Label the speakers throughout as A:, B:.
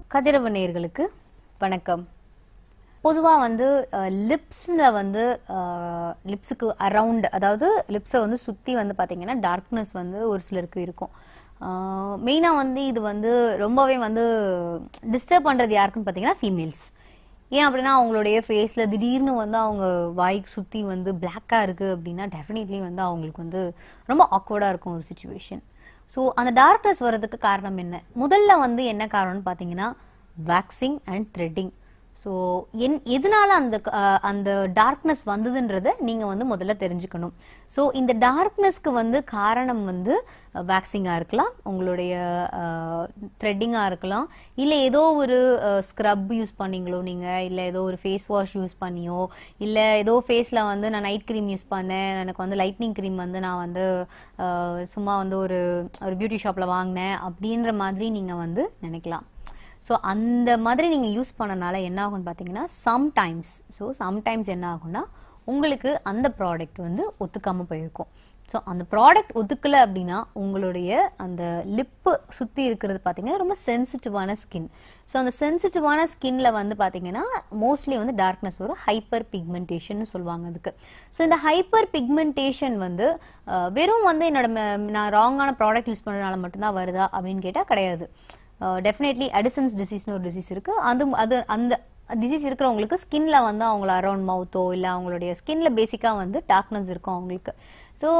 A: கதிரவ நேயர்களுக்கு வணக்கம் பொதுவாக வந்து லிப்ஸில் வந்து லிப்ஸுக்கு அரவுண்ட் அதாவது லிப்ஸை வந்து சுற்றி வந்து பார்த்தீங்கன்னா டார்க்னஸ் வந்து ஒரு சிலருக்கு இருக்கும் மெயினாக வந்து இது வந்து ரொம்பவே வந்து டிஸ்டர்ப் பண்ணுறது யாருக்குன்னு பார்த்தீங்கன்னா ஃபீமேல்ஸ் ஏன் அப்படின்னா அவங்களுடைய ஃபேஸில் திடீர்னு வந்து அவங்க வாய்க்கு சுற்றி வந்து பிளாக்காக இருக்குது அப்படின்னா டெஃபினெட்லி வந்து அவங்களுக்கு வந்து ரொம்ப ஆக்வர்டாக இருக்கும் ஒரு சுச்சுவேஷன் ஸோ அந்த டார்க்னஸ் வர்றதுக்கு காரணம் என்ன முதல்ல வந்து என்ன காரணம்னு பார்த்தீங்கன்னா வேக்சிங் அண்ட் த்ரெட்டிங் ஸோ என் எதனால அந்த அஹ், அந்த டார்க்னஸ் வந்ததுன்றத நீங்க வந்து முதல்ல தெரிஞ்சுக்கணும் ஸோ இந்த டார்க்னஸ்க்கு வந்து காரணம் வந்து வேக்சிங்காக இருக்கலாம் உங்களுடைய த்ரெட்டிங்காக இருக்கலாம் இல்லை ஏதோ ஒரு ஸ்க்ரப் யூஸ் பண்ணீங்களோ நீங்கள் இல்லை ஏதோ ஒரு ஃபேஸ் வாஷ் யூஸ் பண்ணியோ இல்லை ஏதோ ஃபேஸில் வந்து நான் நைட் க்ரீம் யூஸ் பண்ணேன் எனக்கு வந்து லைட்னிங் க்ரீம் வந்து நான் வந்து அஹ், சும்மா வந்து ஒரு ஒரு பியூட்டி ஷாப்பில் வாங்கினேன் அப்படின்ற மாதிரி நீங்கள் வந்து நினைக்கலாம் ஸோ அந்த மாதிரி நீங்கள் யூஸ் பண்ணனால என்ன ஆகும்னு பார்த்தீங்கன்னா சம்டைம்ஸ் ஸோ சம்டைம்ஸ் என்ன ஆகும்னா உங்களுக்கு அந்த ப்ராடக்ட் வந்து ஒத்துக்காமல் போயிருக்கும் ஸோ அந்த ப்ராடக்ட் ஒத்துக்கலை அப்படின்னா உங்களுடைய அந்த லிப்பு சுற்றி இருக்கிறது பார்த்தீங்கன்னா ரொம்ப சென்சிட்டிவான ஸ்கின் ஸோ அந்த சென்சிட்டிவான ஸ்கின்ல வந்து பார்த்தீங்கன்னா மோஸ்ட்லி வந்து டார்க்னஸ் வரும் ஹைப்பர் பிக்மெண்டேஷன் சொல்லுவாங்க அதுக்கு ஸோ இந்த ஹைப்பர் பிக்மெண்டேஷன் வந்து அஹ், வெறும் வந்து என்னோட ம- நான் ராங்கான ப்ராடக்ட் யூஸ் பண்ணுறதுனால மட்டும்தான் வருதா அப்படின்னு கேட்டால் கிடையாது டெஃபினெட்லி அடிசன்ஸ் டிசீஸ்னு ஒரு டிசீஸ் இருக்கு அது அது அந்த டிசீஸ் இருக்கிறவங்களுக்கு ஸ்கின்ல வந்து அவங்கள அரௌண்ட் மவுத்தோ இல்லை அவங்களுடைய ஸ்கின்ல பேசிக்காக வந்து டார்க்னஸ் இருக்கும் அவங்களுக்கு ஸோ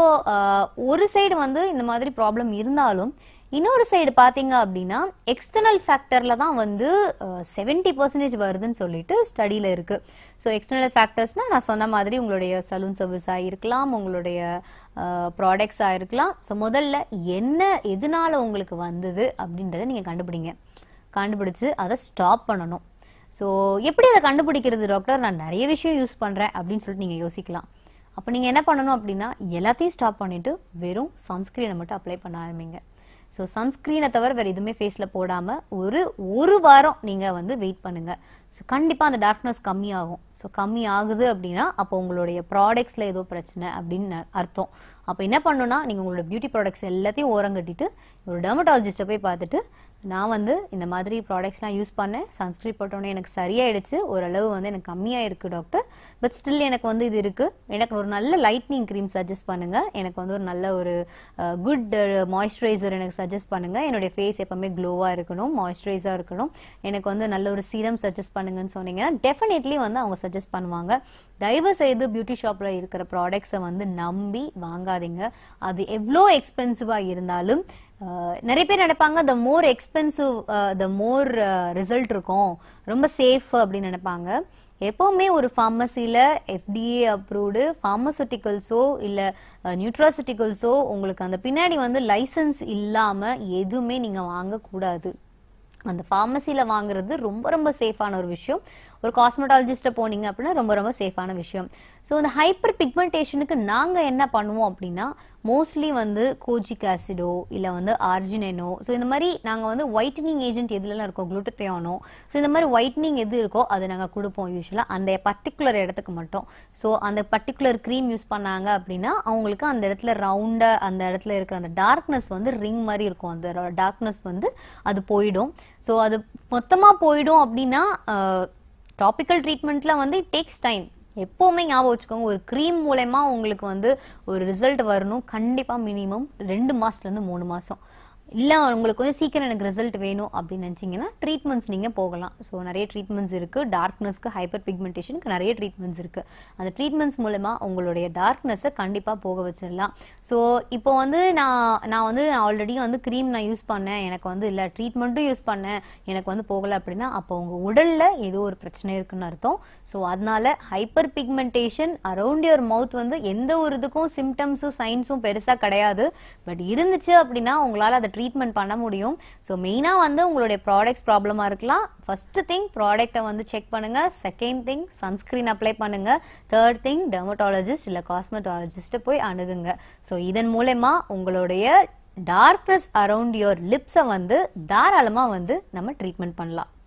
A: ஒரு சைடு வந்து இந்த மாதிரி ப்ராப்ளம் இருந்தாலும் இன்னொரு சைடு பார்த்தீங்க அப்படின்னா எக்ஸ்டர்னல் ஃபேக்டர்ல தான் வந்து செவன்டி பர்சன்டேஜ் வருதுன்னு சொல்லிட்டு ஸ்டடியில் இருக்கு ஸோ எக்ஸ்டர்னல் ஃபேக்டர்ஸ்னா நான் சொன்ன மாதிரி உங்களுடைய சலூன் சர்வீஸாக இருக்கலாம் உங்களுடைய ப்ராடக்ட்ஸாக இருக்கலாம் ஸோ முதல்ல என்ன எதனால உங்களுக்கு வந்தது அப்படின்றத நீங்கள் கண்டுபிடிங்க கண்டுபிடிச்சு அதை ஸ்டாப் பண்ணணும் ஸோ எப்படி அதை கண்டுபிடிக்கிறது டாக்டர் நான் நிறைய விஷயம் யூஸ் பண்ணுறேன் அப்படின்னு சொல்லிட்டு நீங்கள் யோசிக்கலாம் அப்போ நீங்கள் என்ன பண்ணணும் அப்படின்னா எல்லாத்தையும் ஸ்டாப் பண்ணிட்டு வெறும் சன்ஸ்கிரீனை மட்டும் அப்ளை பண்ண ஆரம்பிங்க ஸோ சன்ஸ்கிரீனை தவிர வேறு எதுவுமே ஃபேஸில் போடாமல் ஒரு ஒரு வாரம் நீங்கள் வந்து வெயிட் பண்ணுங்க ஸோ கண்டிப்பாக அந்த டார்க்னஸ் கம்மியாகும் ஸோ கம்மி ஆகுது அப்படின்னா அப்போ உங்களுடைய ப்ராடக்ட்ஸில் ஏதோ பிரச்சனை அப்படின்னு ந- அர்த்தம் அப்போ என்ன பண்ணணும்னா நீங்கள் உங்களோட பியூட்டி ப்ராடக்ட்ஸ் எல்லாத்தையும் ஓரம் கட்டிட்டு ஒரு டெர்மட்டாலஜிஸ்ட்டை போய் பார்த்துட்டு நான் வந்து இந்த மாதிரி ப்ராடக்ட்ஸ்லாம் யூஸ் பண்ணேன் சன்ஸ்கிரீன் போட்டோன்னே எனக்கு சரியாயிடுச்சு ஓரளவு வந்து எனக்கு கம்மியாக இருக்குது டாக்டர் பட் ஸ்டில் எனக்கு வந்து இது இருக்குது எனக்கு ஒரு நல்ல லைட்னிங் க்ரீம் சஜஸ்ட் பண்ணுங்கள் எனக்கு வந்து ஒரு நல்ல ஒரு குட் மாய்ஸ்சரைசர் எனக்கு சஜஸ்ட் பண்ணுங்கள் என்னுடைய ஃபேஸ் எப்பவுமே க்ளோவாக இருக்கணும் மாய்ஸ்சரைஸாக இருக்கணும் எனக்கு வந்து நல்ல ஒரு சீரம் சஜஸ்ட் பண்ணுங்கன்னு சொன்னீங்கன்னா டெஃபினெட்லி வந்து அவங்க சஜஸ்ட் பண்ணுவாங்க தயவு செய்து பியூட்டி ஷாப்பில் இருக்கிற ப்ராடக்ட்ஸை வந்து நம்பி வாங்காதீங்க அது எவ்வளோ எக்ஸ்பென்சிவாக இருந்தாலும் அஹ், நிறைய பேர் நினைப்பாங்க த மோர் எக்ஸ்பென்சிவ் த மோர் ரிசல்ட் இருக்கும் ரொம்ப சேஃப் அப்படின்னு நினைப்பாங்க எப்பவுமே ஒரு ஃபார்மசியில் எஃப்டிஏ அப்ரூவ்டு ஃபார்மசூட்டிக்கல்ஸோ இல்லை நியூட்ராசிட்டிக்கல்ஸோ உங்களுக்கு அந்த பின்னாடி வந்து லைசன்ஸ் இல்லாமல் எதுவுமே நீங்கள் வாங்கக்கூடாது அந்த ஃபார்மசியில் வாங்குறது ரொம்ப ரொம்ப சேஃபான ஒரு விஷயம் ஒரு காஸ்மெட்டாலஜிஸ்ட்டை போனீங்க அப்படின்னா ரொம்ப ரொம்ப சேஃபான விஷயம் ஸோ இந்த ஹைப்பர் பிக்மெண்டேஷனுக்கு நாங்கள் என்ன பண்ணுவோம் அப்படின்னா மோஸ்ட்லி வந்து கோஜிக் ஆசிடோ இல்லை வந்து ஆர்ஜினேனோ ஸோ இந்த மாதிரி நாங்கள் வந்து ஒயிட்டனிங் ஏஜென்ட் எதுலலாம் இருக்கோ குளுட்டத்தியானோ ஸோ இந்த மாதிரி ஒயிட்னிங் எது இருக்கோ அதை நாங்கள் கொடுப்போம் யூஸ்வலாக அந்த பர்டிகுலர் இடத்துக்கு மட்டும் ஸோ அந்த பர்டிகுலர் க்ரீம் யூஸ் பண்ணாங்க அப்படின்னா அவங்களுக்கு அந்த இடத்துல ரவுண்டாக அந்த இடத்துல இருக்கிற அந்த டார்க்னஸ் வந்து ரிங் மாதிரி இருக்கும் அந்த டார்க்னஸ் வந்து அது போயிடும் ஸோ அது மொத்தமாக போயிடும் அப்படின்னா டாபிக்கல் ட்ரீட்மெண்ட்ல வந்து இட் டேக்ஸ் டைம் எப்போவுமே ஞாபகம் வச்சுக்கோங்க ஒரு க்ரீம் மூலயமா உங்களுக்கு வந்து ஒரு ரிசல்ட் வரணும் கண்டிப்பாக மினிமம் ரெண்டு மாசத்துலேருந்து மூணு மாதம் இல்லை உங்களுக்கு கொஞ்சம் சீக்கிரம் எனக்கு ரிசல்ட் வேணும் அப்படின்னு நினச்சிங்கன்னா ட்ரீட்மெண்ட்ஸ் நீங்கள் போகலாம் ஸோ நிறைய ட்ரீட்மெண்ட்ஸ் இருக்குது டார்க்னஸ்க்கு ஹைப்பர் பிக்மெண்டேஷனுக்கு நிறைய ட்ரீட்மெண்ட்ஸ் இருக்குது அந்த ட்ரீட்மெண்ட்ஸ் மூலமா உங்களுடைய டார்க்னஸை கண்டிப்பாக போக வச்சிடலாம் ஸோ இப்போ வந்து நான் நான் வந்து ஆல்ரெடி வந்து க்ரீம் நான் யூஸ் பண்ணேன் எனக்கு வந்து இல்லை ட்ரீட்மெண்ட்டும் யூஸ் பண்ணேன் எனக்கு வந்து போகலை அப்படின்னா அப்போ உங்கள் உடலில் ஏதோ ஒரு பிரச்சனை இருக்குன்னு அர்த்தம் ஸோ அதனால hyper pigmentation around your mouth வந்து எந்த ஒரு இதுக்கும் சிம்டம்ஸும் சைன்ஸும் பெருசாக கிடையாது பட் இருந்துச்சு அப்படின்னா உங்களால் அதை ட்ரீட்மெண்ட் பண்ண முடியும் ஸோ மெயினாக வந்து உங்களுடைய ப்ராடக்ட்ஸ் ப்ராப்ளமாக இருக்கலாம் ஃபர்ஸ்ட் திங் ப்ராடக்ட்டை வந்து செக் பண்ணுங்க செகண்ட் திங் சன்ஸ்கிரீன் அப்ளை பண்ணுங்க தேர்ட் திங் டெர்மட்டாலஜிஸ்ட் இல்லை காஸ்மெட்டாலஜிஸ்ட்டை போய் அணுகுங்க ஸோ இதன் மூலமா உங்களுடைய டார்க்னஸ் அரௌண்ட் யுவர் லிப்ஸை வந்து தாராளமாக வந்து நம்ம ட்ரீட்மெண்ட் பண்ணலாம்